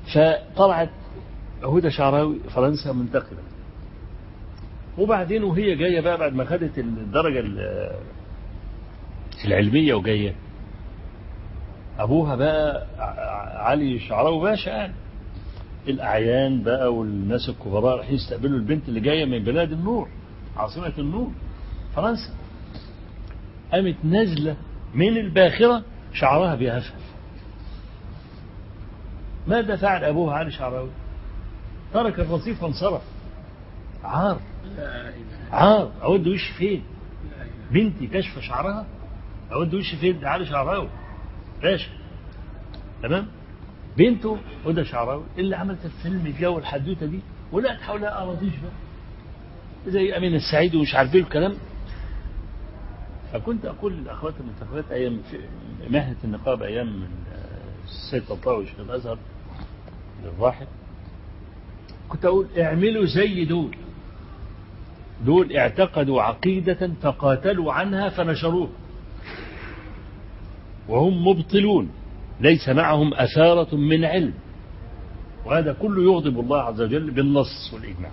فطلعت هدى شعراوي فرنسا منتقبة وبعدين وهي جاية بقى بعد ما خدت الدرجة ال- العلمية وجاية أبوها بقى ع- علي شعراوي باشا يعني الأعيان بقى والناس الكبراء رايحين يستقبلوا البنت اللي جاية من بلاد النور عاصمة النور فرنسا قامت نازلة من الباخرة شعرها بيهفف ماذا فعل أبوها علي شعراوي ترك الرصيف وانصرف عار عار أود وش فين بنتي كشف شعرها أود وش فين ده علي شعراوي باشا تمام بنته هدى شعراوي اللي عملت الفيلم الجو الحدوته دي ولقت حولها اراضيش بقى زي امين السعيد ومش عارف ايه الكلام فكنت اقول للاخوات المنتخبات ايام في مهنه النقاب ايام من السيد طنطاوي شيخ الازهر الراحل كنت اقول اعملوا زي دول دول اعتقدوا عقيدة فقاتلوا عنها فنشروها وهم مبطلون ليس معهم أثارة من علم وهذا كله يغضب الله عز وجل بالنص والإجماع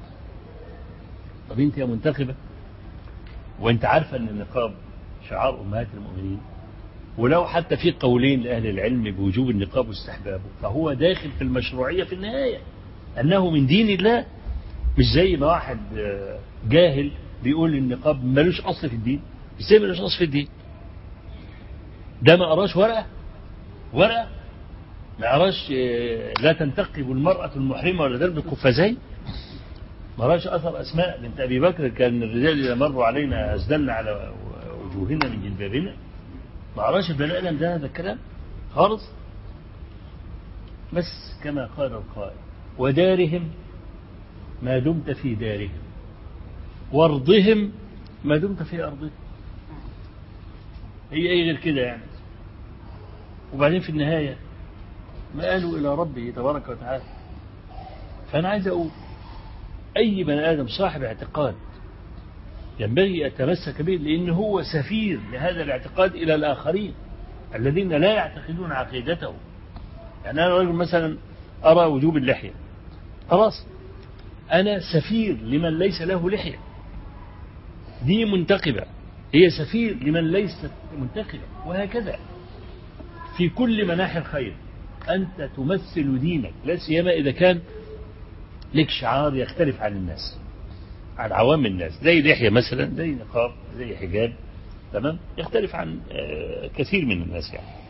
طب انت يا منتخبة وانت عارفة ان النقاب شعار أمهات المؤمنين ولو حتى في قولين لأهل العلم بوجوب النقاب واستحبابه فهو داخل في المشروعية في النهاية أنه من دين الله مش زي ما واحد آه، جاهل بيقول النقاب ملوش أصل في الدين ازاي ملوش أصل في الدين ده ما قراش ورقة ورقة ما قراش آه، لا تنتقب المرأة المحرمة ولا تلبس قفازين ما قراش أثر أسماء بنت أبي بكر كان الرجال إذا مروا علينا أسدلن على وجوهنا من جلبابنا ما قراش البني آدم ده هذا الكلام خالص بس كما قال القائل ودارهم ما دمت في دارهم وارضهم ما دمت في أرضهم هي ايه غير كده يعني وبعدين في النهاية ما قالوا إلى ربه تبارك وتعالى فأنا عايز أقول أي بني آدم صاحب اعتقاد ينبغي يتمسك به لأن هو سفير لهذا الاعتقاد إلى الآخرين الذين لا يعتقدون عقيدته يعني أنا رجل مثلا أرى وجوب اللحية خلاص أنا سفير لمن ليس له لحية دي منتقبة هي سفير لمن ليست منتقبة وهكذا في كل مناحي الخير أنت تمثل دينك لا سيما إذا كان لك شعار يختلف عن الناس عن عوام الناس زي لحية مثلا زي نقاب زي حجاب تمام يختلف عن آه، كثير من الناس يعني